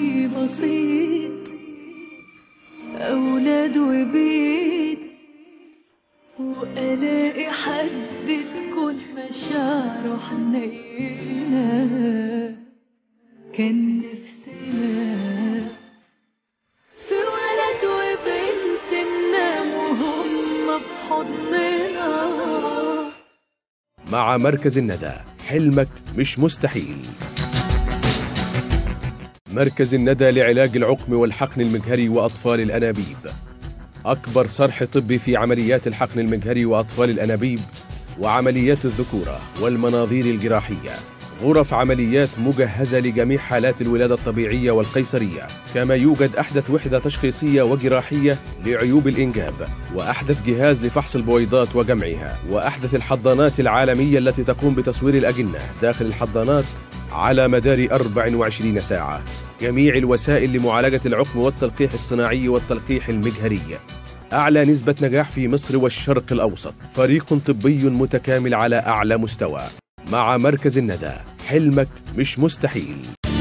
حلمي بسيط أولاد وبيت وألاقي حد تكون مشاعره حنينة كان نفسنا في ولد وبنت ننام وهم بحضننا مع مركز الندى حلمك مش مستحيل مركز الندى لعلاج العقم والحقن المجهري وأطفال الأنابيب أكبر صرح طبي في عمليات الحقن المجهري وأطفال الأنابيب وعمليات الذكورة والمناظير الجراحية غرف عمليات مجهزة لجميع حالات الولادة الطبيعية والقيصرية كما يوجد أحدث وحدة تشخيصية وجراحية لعيوب الإنجاب وأحدث جهاز لفحص البويضات وجمعها وأحدث الحضانات العالمية التي تقوم بتصوير الأجنة داخل الحضانات على مدار 24 ساعة جميع الوسائل لمعالجة العقم والتلقيح الصناعي والتلقيح المجهري أعلى نسبة نجاح في مصر والشرق الأوسط فريق طبي متكامل على أعلى مستوى مع مركز الندى حلمك مش مستحيل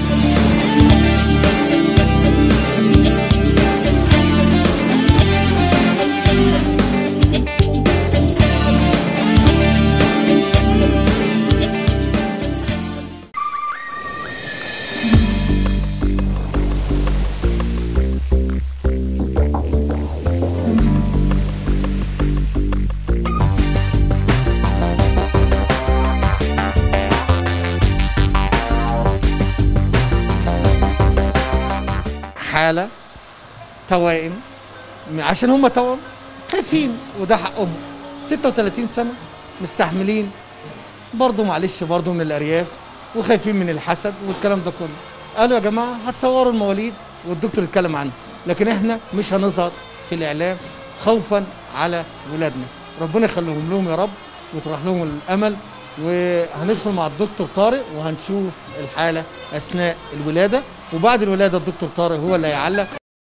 حاله توائم عشان هم توأم خايفين وده حقهم 36 سنه مستحملين برضه معلش برضه من الارياف وخايفين من الحسد والكلام ده كله قالوا يا جماعه هتصوروا المواليد والدكتور يتكلم عنها لكن احنا مش هنظهر في الاعلام خوفا على ولادنا ربنا يخليهم لهم يا رب ويطرح لهم الامل وهندخل مع الدكتور طارق وهنشوف الحاله اثناء الولاده وبعد الولاده الدكتور طارق هو اللي هيعلق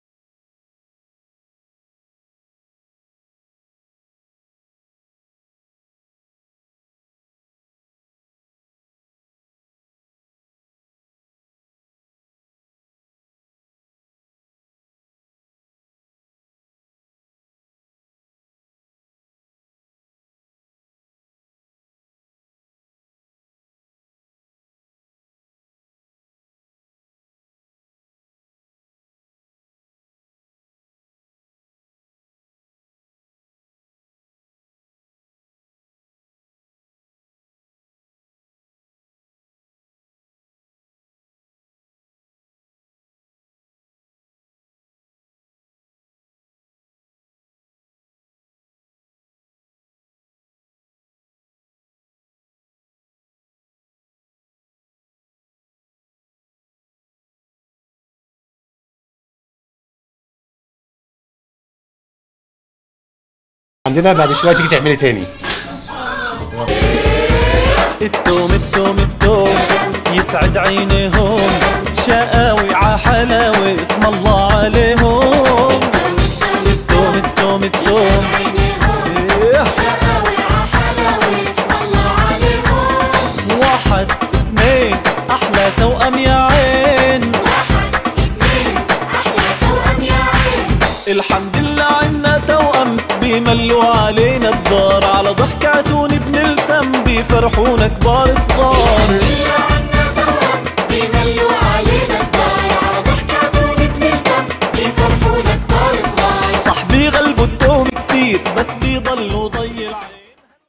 عندنا بعد شويه تيجي تعملي تاني التوم التوم التوم يسعد عينيهم شقاوي ع حلاوة اسم الله عليهم التوم التوم التوم إيه. واحد اثنين احلى توأم يا عين الحمد لله عنا توأم بيملوا علينا الدار على ضحكاتون بنلتم بيفرحونا كبار صغار صاحبي غلبه التوم كتير بس بيضلوا ضي العين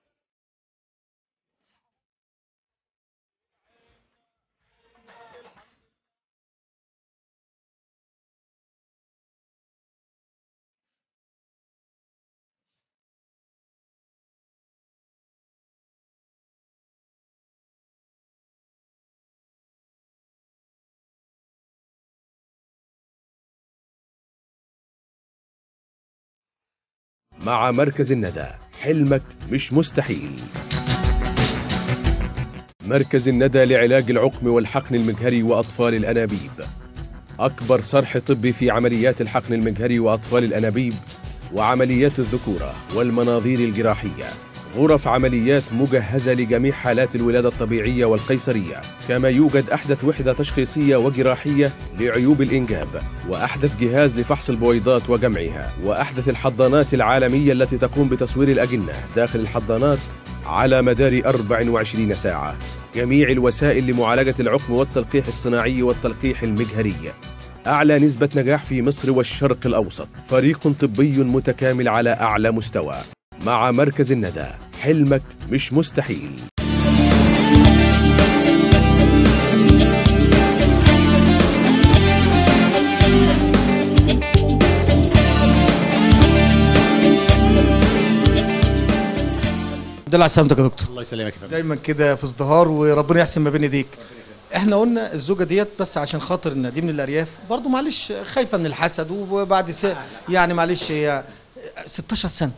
مع مركز الندى حلمك مش مستحيل مركز الندى لعلاج العقم والحقن المجهري وأطفال الأنابيب أكبر صرح طبي في عمليات الحقن المجهري وأطفال الأنابيب وعمليات الذكورة والمناظير الجراحية غرف عمليات مجهزة لجميع حالات الولادة الطبيعية والقيصرية كما يوجد أحدث وحدة تشخيصية وجراحية لعيوب الإنجاب وأحدث جهاز لفحص البويضات وجمعها وأحدث الحضانات العالمية التي تقوم بتصوير الأجنة داخل الحضانات على مدار 24 ساعة جميع الوسائل لمعالجة العقم والتلقيح الصناعي والتلقيح المجهري أعلى نسبة نجاح في مصر والشرق الأوسط فريق طبي متكامل على أعلى مستوى مع مركز الندى حلمك مش مستحيل ده على سلامتك يا دكتور الله يسلمك يا فندم دايما كده في ازدهار وربنا يحسن ما بين ايديك احنا قلنا الزوجه ديت بس عشان خاطر ان دي من الارياف برضو معلش خايفه من الحسد وبعد س... يعني معلش هي 16 سنه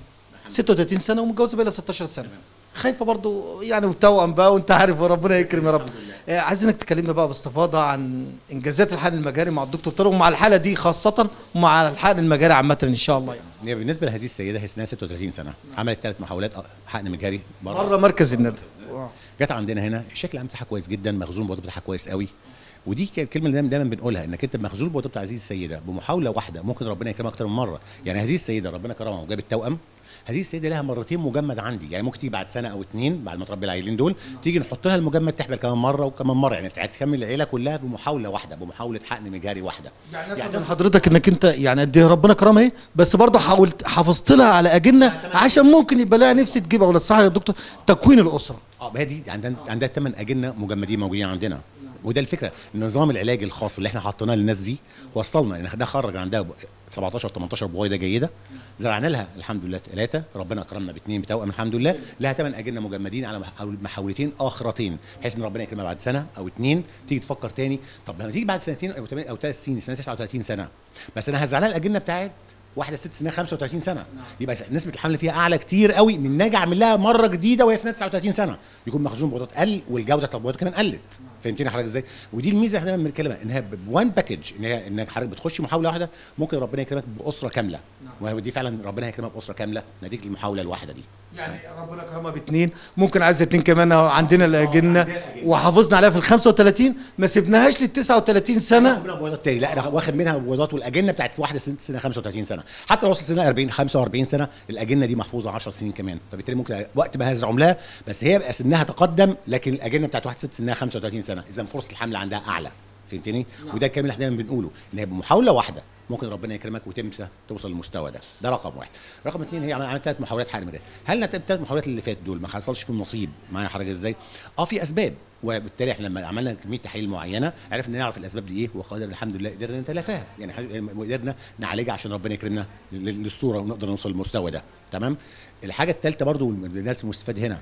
36 سنه ومتجوزه بقى لها 16 سنه خايفه برضو يعني وتوأم بقى وانت عارف وربنا يكرم يا رب آه، عايزينك تكلمنا بقى باستفاضه عن انجازات الحقن المجاري مع الدكتور طارق ومع الحاله دي خاصه ومع الحقن المجاري عامه ان شاء الله يعني هي بالنسبه لهذه السيده هي سنها 36 سنه عملت ثلاث محاولات حقن مجهري بره بره مركز الندى جت عندنا هنا الشكل العام بتاعها كويس جدا مخزون البويضات بتاعها كويس قوي ودي ك- الكلمه اللي دايما دايما بنقولها انك انت مخزون البويضات بتاع هذه السيده بمحاوله واحده ممكن ربنا يكرمها اكتر من مره يعني هذه السيده ربنا كرمها وجابت توأم هذه السيده لها مرتين مجمد عندي يعني ممكن تيجي بعد سنه او اتنين بعد ما تربي العيلين دول تيجي نحط لها المجمد تحمل كمان مره وكمان مره يعني تكمل العيله كلها بمحاوله واحده بمحاوله حقن مجاري واحده يعني من حضرتك انك انت يعني قد ايه ربنا كرمها ايه بس برضه حاولت حافظت لها على اجنه عشان ممكن يبقى لها نفس تجيب اولاد صح يا دكتور تكوين الاسره اه ما هي دي عندها عندها ثمان اجنه مجمدين موجودين عندنا وده الفكره النظام العلاجي الخاص اللي احنا حطيناه للناس دي وصلنا ان احنا خرج عندها ب- 17 18 بويضه جيده زرعنا لها الحمد لله ثلاثه ربنا اكرمنا باثنين بتوأم الحمد لله لها ثمان اجنه مجمدين على محاول- محاولتين اخرتين بحيث ان ربنا يكرمها بعد سنه او اثنين تيجي تفكر تاني طب لما تيجي بعد سنتين او ثمان او ثلاث سنين سنه 39 سنه بس انا هزرع لها الاجنه بتاعت واحده ست سنين 35 سنه يبقى نسبه الحمل فيها اعلى كتير قوي من ناجي اعمل لها مره جديده وهي سنه 39 سنه يكون مخزون بويضات قل والجوده بتاع البويضات كمان قلت فهمتني حضرتك ازاي ودي الميزه احنا دايما بنتكلم انها بوان باكج ان هي انك حضرتك بتخش محاوله واحده ممكن ربنا يكرمك باسره كامله ودي فعلا ربنا هيكرمك باسره كامله نتيجه المحاوله الواحده دي يعني ربنا كرمها باثنين ممكن عايزه اثنين كمان أهو عندنا الاجنه وحافظنا عليها في ال 35 ما سبناهاش لل 39 سنه منها بويضات تاني لا انا واخد منها البويضات والاجنه بتاعت واحده سنه سنه 35 سنه حتى لو وصلت سنه 40 45 سنه الاجنه دي محفوظه 10 سنين كمان فبالتالي ممكن وقت ما هزرع لها بس هي بقى سنها تقدم لكن الاجنه بتاعت واحده ست سنها 35 سنه اذا فرصه الحمل عندها اعلى فهمتني وده الكلام اللي احنا دايما بنقوله ان هي بمحاوله واحده ممكن ربنا يكرمك وتمشى توصل للمستوى ده ده رقم واحد رقم اثنين هي عملت ثلاث محاولات حقن مجاري هل الثلاث محاولات اللي فاتوا دول ما حصلش فيهم نصيب معايا حضرتك ازاي اه في اسباب وبالتالي احنا لما عملنا كميه تحاليل معينه عرفنا نعرف الاسباب دي ايه وقدر الحمد لله قدرنا نتلافاها يعني حاجة- قدرنا نعالجها عشان ربنا يكرمنا لل- للصوره ونقدر نوصل للمستوى ده تمام الحاجه الثالثه برضو والدرس المستفاد هنا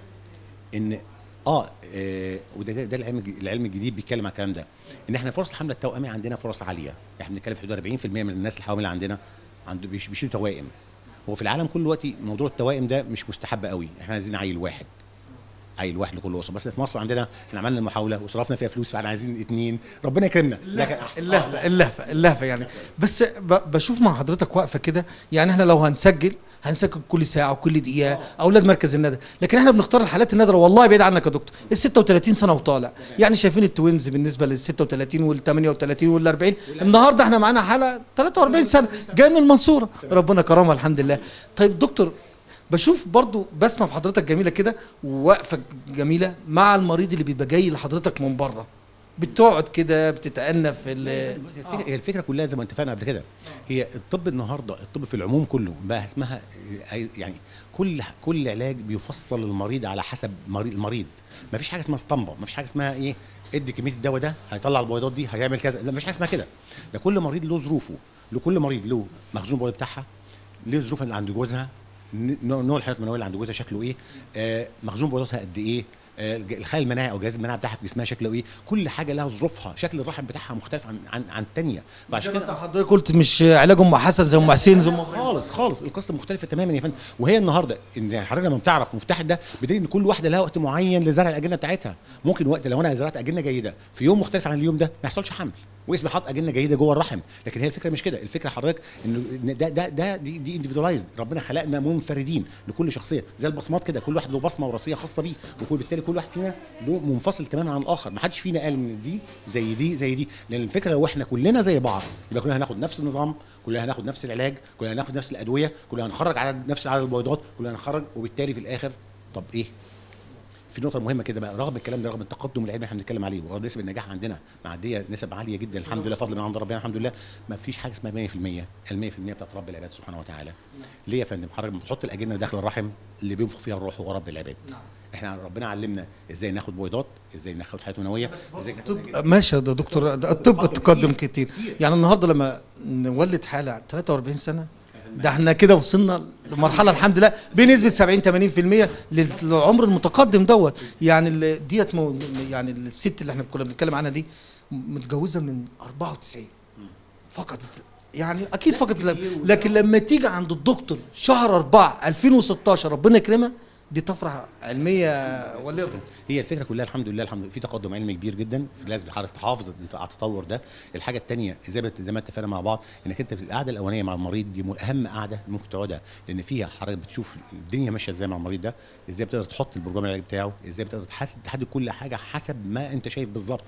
ان اه, آه وده ده, ده العلم الج- العلم الجديد بيتكلم على الكلام ده ان احنا فرص الحمل التوأمي عندنا فرص عاليه احنا بنتكلم في حدود 40% من الناس الحوامل اللي عندنا عنده بيش- بيشيلوا توائم هو في العالم كله دلوقتي موضوع التوائم ده مش مستحب قوي احنا عايزين عيل واحد عيل واحد لكل اسره بس في مصر عندنا احنا عملنا المحاوله وصرفنا فيها فلوس فاحنا عايزين اثنين ربنا يكرمنا ده كان احسن اللهفه اللهفه اللهفه يعني بس ب- بشوف مع حضرتك واقفه كده يعني احنا لو هنسجل هنسجل كل ساعه وكل دقيقه اولاد مركز الندى لكن احنا بنختار الحالات النادره والله بعيد عنك يا دكتور ال 36 سنه وطالع يعني شايفين التوينز بالنسبه لل 36 وال 38 وال 40 النهارده احنا معانا حاله 43 سنه جايه من المنصوره ربنا كرمها الحمد لله طيب دكتور بشوف برضو بسمع في حضرتك جميله كده وواقفه جميله مع المريض اللي بيبقى جاي لحضرتك من بره بتقعد كده بتتأنى في ال الفكرة, هي الفكره كلها زي ما اتفقنا قبل كده هي الطب النهارده الطب في العموم كله بقى اسمها آه، يعني كل كل علاج بيفصل للمريض على حسب مريض المريض ما فيش حاجه اسمها اسطمبه ما فيش حاجه اسمها ايه ادي كميه الدواء ده هيطلع البويضات دي هيعمل كذا لا ما فيش حاجه اسمها كده ده كل مريض له ظروفه لكل مريض له مخزون البويضات بتاعها له ظروف اللي عند جوزها ن- نوع نوع الحياه المنويه اللي عند جوزها شكله ايه آه مخزون بويضاتها قد ايه آه، الج- الخلايا المناعي او جهاز المناعه بتاعها في جسمها شكله ايه كل حاجه لها ظروفها شكل الرحم بتاعها مختلف عن عن عن الثانيه عشان فعشان انت كده حضرتك قلت مش علاج ام حسن زي ام حسين زي ام خالص خالص القصه مختلفه تماما يا فندم وهي النهارده ان حضرتك لما بتعرف مفتاح ده بدليل ان كل واحده لها وقت معين لزرع الاجنه بتاعتها ممكن وقت لو انا زرعت اجنه جيده في يوم مختلف عن اليوم ده ما يحصلش حمل واسمي حاط اجنه جيده جوه الرحم لكن هي الفكره مش كده الفكره حضرتك انه إن ده ده ده دي, دي انديفيدواليزد ربنا خلقنا منفردين لكل شخصيه زي البصمات كده كل واحد له بصمه وراثيه خاصه بيه وبالتالي كل واحد فينا له منفصل تماما عن الاخر ما حدش فينا قال ان دي زي دي زي دي لان الفكره لو احنا كلنا زي بعض يبقى كلنا هناخد نفس النظام كلنا هناخد نفس العلاج كلنا هناخد نفس الادويه كلنا هنخرج عدد نفس عدد البويضات كلنا هنخرج وبالتالي في الاخر طب ايه في نقطه مهمه كده بقى رغم الكلام ده رغم التقدم العلمي اللي احنا بنتكلم عليه ورغم نسب النجاح عندنا معديه نسب عاليه جدا الحمد لله فضل من عند ربنا الحمد لله ما فيش حاجه اسمها 100% ال 100% بتاعت رب العباد سبحانه وتعالى ليه يا فندم حضرتك لما بتحط الاجنه داخل الرحم اللي بينفخ فيها الروح هو رب العباد احنا ربنا علمنا ازاي ناخد بويضات ازاي ناخد حياه منويه ازاي ناخد الطب ماشي يا دكتور ده الطب تقدم كتير يعني النهارده لما نولد حاله 43 سنه ده احنا كده وصلنا لمرحله الحمد لله بنسبه 70 80% للعمر المتقدم دوت يعني ال- ديت مو يعني الست اللي احنا كنا بنتكلم عنها دي متجوزه من 94 فقدت يعني اكيد فقدت لكن لما تيجي عند الدكتور شهر 4 2016 ربنا يكرمها دي طفره علميه ولا هي الفكره كلها الحمد لله الحمد لله في تقدم علمي كبير جدا في لازم حضرتك تحافظ انت على التطور ده الحاجه الثانيه زي ما زي ما اتفقنا مع بعض انك انت في القعده الاولانيه مع المريض دي اهم قعده ممكن تقعدها لان فيها حضرتك بتشوف الدنيا ماشيه ازاي مع المريض ده ازاي بتقدر تحط البروجرام العلاجي بتاعه ازاي بتقدر تحس- تحدد كل حاجه حسب ما انت شايف بالظبط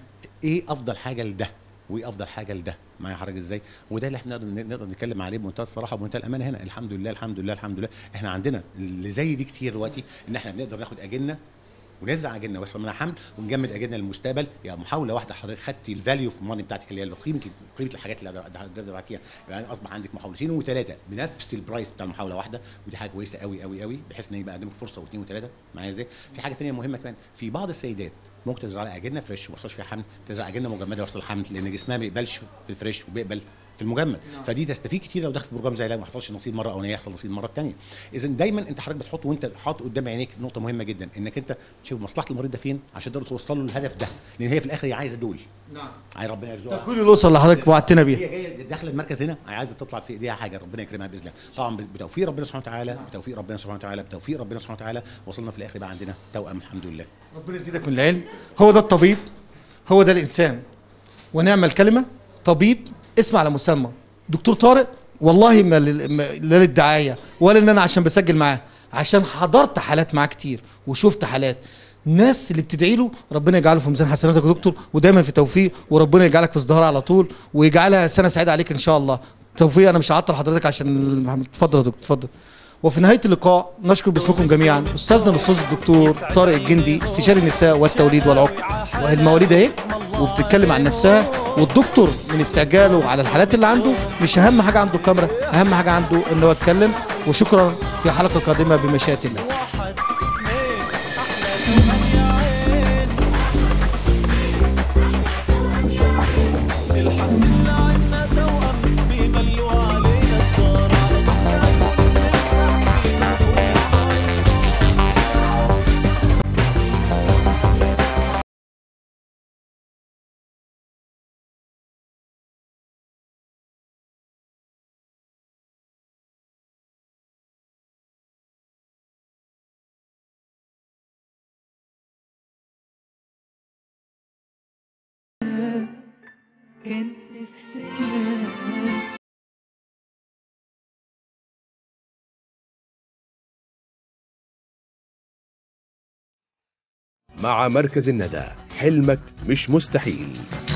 ايه افضل حاجه لده وايه افضل حاجه لده معايا حضرتك ازاي وده اللي احنا نقدر نقدر نتكلم عليه بمنتهى الصراحه وبمنتهى الامانه هنا الحمد لله الحمد لله الحمد لله احنا عندنا اللي زي دي كتير دلوقتي ان احنا بنقدر ناخد اجنه ونزرع اجنه ويحصل منها حمل ونجمد اجنه للمستقبل يعني محاوله واحده حضرتك خدتي الفاليو في الماني بتاعتك اللي هي قيمه قيمه الحاجات اللي حضرتك زرعتيها يعني اصبح عندك محاولتين وثلاثه بنفس البرايس بتاع المحاوله واحده ودي حاجه كويسه قوي قوي قوي بحيث ان يبقى قدامك فرصه واثنين وثلاثه معايا ازاي في حاجه ثانيه مهمه كمان في بعض السيدات ممكن تزرع لها اجنه فريش وما يحصلش فيها حمل تزرع اجنه مجمده ويحصل حمل لان جسمها ما بيقبلش في الفريش وبيقبل في المجمد فدي تستفيد كتير لو دخلت في بروجرام زي ده ما حصلش نصيب مره اولانيه يحصل نصيب المره الثانيه اذا دايما انت حضرتك بتحط وانت حاطط قدام عينيك نقطه مهمه جدا انك انت تشوف مصلحه المريض ده فين عشان تقدر توصل له الهدف ده لان هي في الاخر هي عايزه دول نعم عايز ربنا يرزقها كل الاسر اللي حضرتك وعدتنا بيها هي جايه داخله المركز هنا عايزه تطلع في ايديها حاجه ربنا يكرمها باذن الله طبعا بتوفيق ربنا سبحانه وتعالى بتوفيق ربنا سبحانه وتعالى بتوفيق ربنا سبحانه وتعالى وصلنا في الاخر بقى عندنا توأم الحمد لله ربنا يزيدك من العلم هو ده الطبيب هو ده الانسان ونعم الكلمه طبيب اسم على مسمى دكتور طارق والله ما لل- ما- لا للدعايه ولا ان انا عشان بسجل معاه عشان حضرت حالات معاه كتير وشفت حالات الناس اللي بتدعي له ربنا يجعله في ميزان حسناتك يا دكتور ودايما في توفيق وربنا يجعلك في ازدهار على طول ويجعلها سنه سعيده عليك ان شاء الله توفيق انا مش هعطل حضرتك عشان اتفضل يا دكتور اتفضل وفي نهايه اللقاء نشكر باسمكم جميعا استاذنا الاستاذ الدكتور طارق الجندي استشاري النساء والتوليد والعقم والمواليد اهي وبتتكلم عن نفسها والدكتور من استعجاله على الحالات اللي عنده مش اهم حاجه عنده الكاميرا اهم حاجه عنده ان هو يتكلم وشكرا في حلقه قادمه بمشيئه الله واحد اثنين احلى كمان يا عين الحمد لله عنا توأم بيملوا علينا الدار على ضحكة كان نفسنا مع مركز الندى حلمك مش مستحيل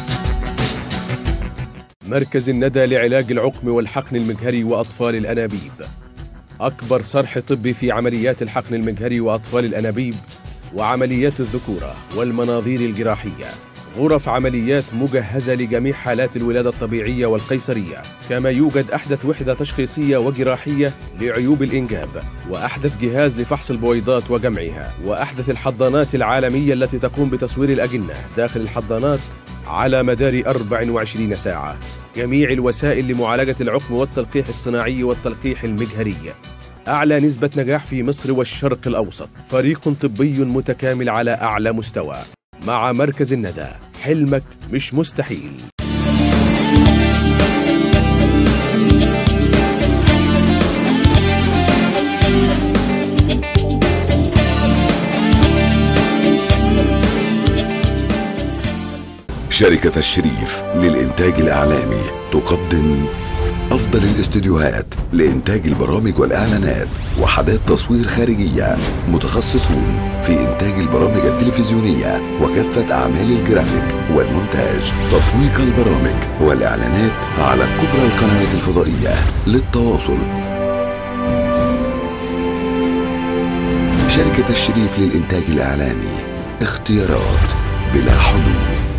مركز الندى لعلاج العقم والحقن المجهري وأطفال الأنابيب أكبر صرح طبي في عمليات الحقن المجهري وأطفال الأنابيب وعمليات الذكورة والمناظير الجراحية غرف عمليات مجهزة لجميع حالات الولادة الطبيعية والقيصرية كما يوجد أحدث وحدة تشخيصية وجراحية لعيوب الإنجاب وأحدث جهاز لفحص البويضات وجمعها وأحدث الحضانات العالمية التي تقوم بتصوير الأجنة داخل الحضانات على مدار 24 ساعة جميع الوسائل لمعالجة العقم والتلقيح الصناعي والتلقيح المجهري أعلى نسبة نجاح في مصر والشرق الأوسط فريق طبي متكامل على أعلى مستوى مع مركز الندى حلمك مش مستحيل شركة الشريف للإنتاج الإعلامي تقدم أفضل الاستديوهات لإنتاج البرامج والإعلانات وحدات تصوير خارجية متخصصون في إنتاج البرامج التلفزيونية وكافة أعمال الجرافيك والمونتاج تسويق البرامج والإعلانات على كبرى القنوات الفضائية للتواصل شركة الشريف للإنتاج الإعلامي اختيارات بلا حدود